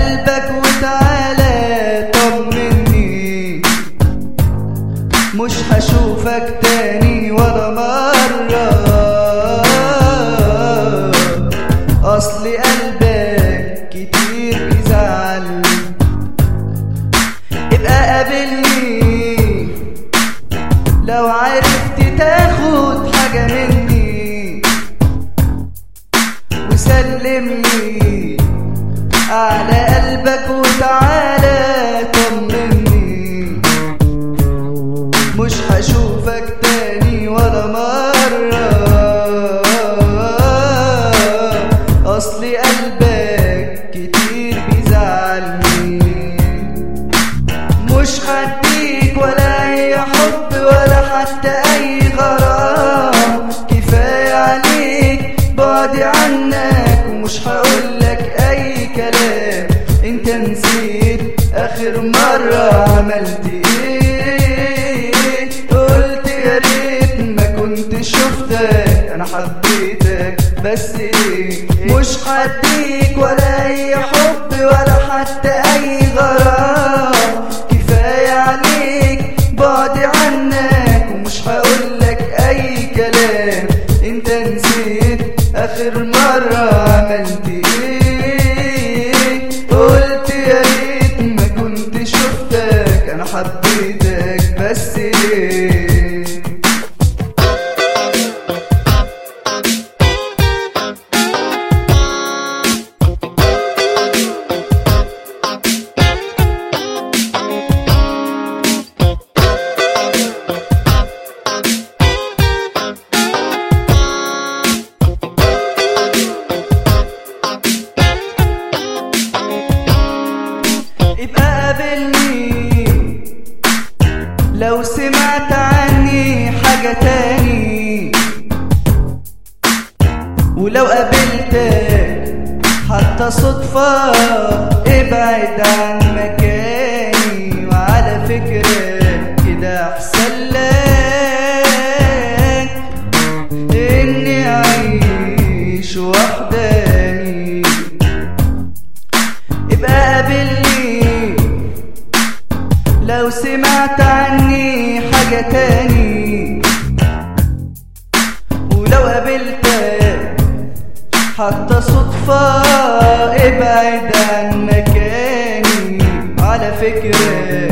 قلبك وتعالى طمني مش هشوفك تاني ولا مرة أصل قلبك كتير بيزعل ابقى قابلني لو عرفت تاخد حاجة مني وسلم لي على قلبك وتعالى طمني مش هشوفك تاني ولا مرة أصل قلبك كتير بيزعلني مش هديك ولا أي حب ولا حتى أي غرام كفاية عليك بعدي عنك ومش هقولك أي كلام انت نسيت آخر مرة عملت ايه قلت يا ريت ما كنت شفتك انا حبيتك بس ايه مش هديك ولا اي حب ولا حتى اي غرام كفاية عليك بعدي عنك ومش هقولك اي كلام انت نسيت اخر مرة عملت ايه قلت يا ريت ما كنت شفتك انا حبيتك بس ايه يبقى قابلني لو سمعت عني حاجة تاني ولو قابلتك حتى صدفة ابعد عن مكاني وعلى فكرة كده أحسن لك إني أعيش وحداني ابقى قابلني لو سمعت عني حاجة تاني ولو قابلتك حتى صدفة ابعد عن مكاني على فكرة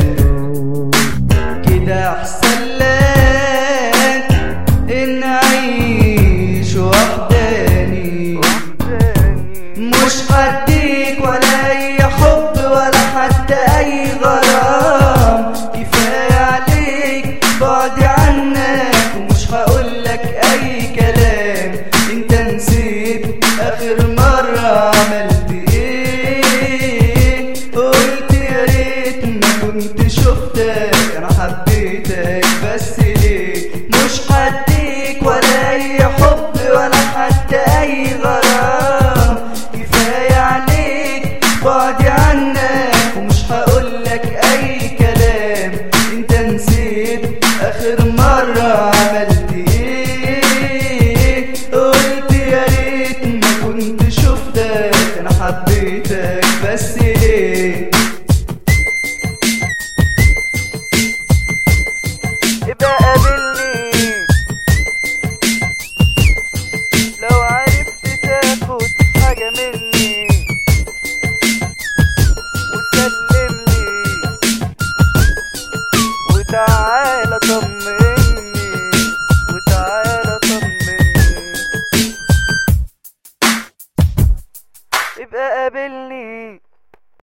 كده أحسن لك إن أعيش وحداني مش هديك ولا اي حب ولا حتى اي غرام كفاية عليك بعدي عنك ومش هقولك اي كلام انت نسيت اخر مرة عملت ايه قلت يا ريت ما كنت شفتك انا حبيتك بس ليه مش هديك ولا اي حب ولا حتى اي غرام كفاية عليك بعدي عنك ومش هقولك اي كلام انت نسيت اخر مرة عملت ايه قلت يا ريت ما كنت شفتك انا حبيتك بس ليه يبقى قابلني لو عرفت تاخد حاجة مني وسلم لي وتعالى طمني وتعالى طمني يبقى قابلني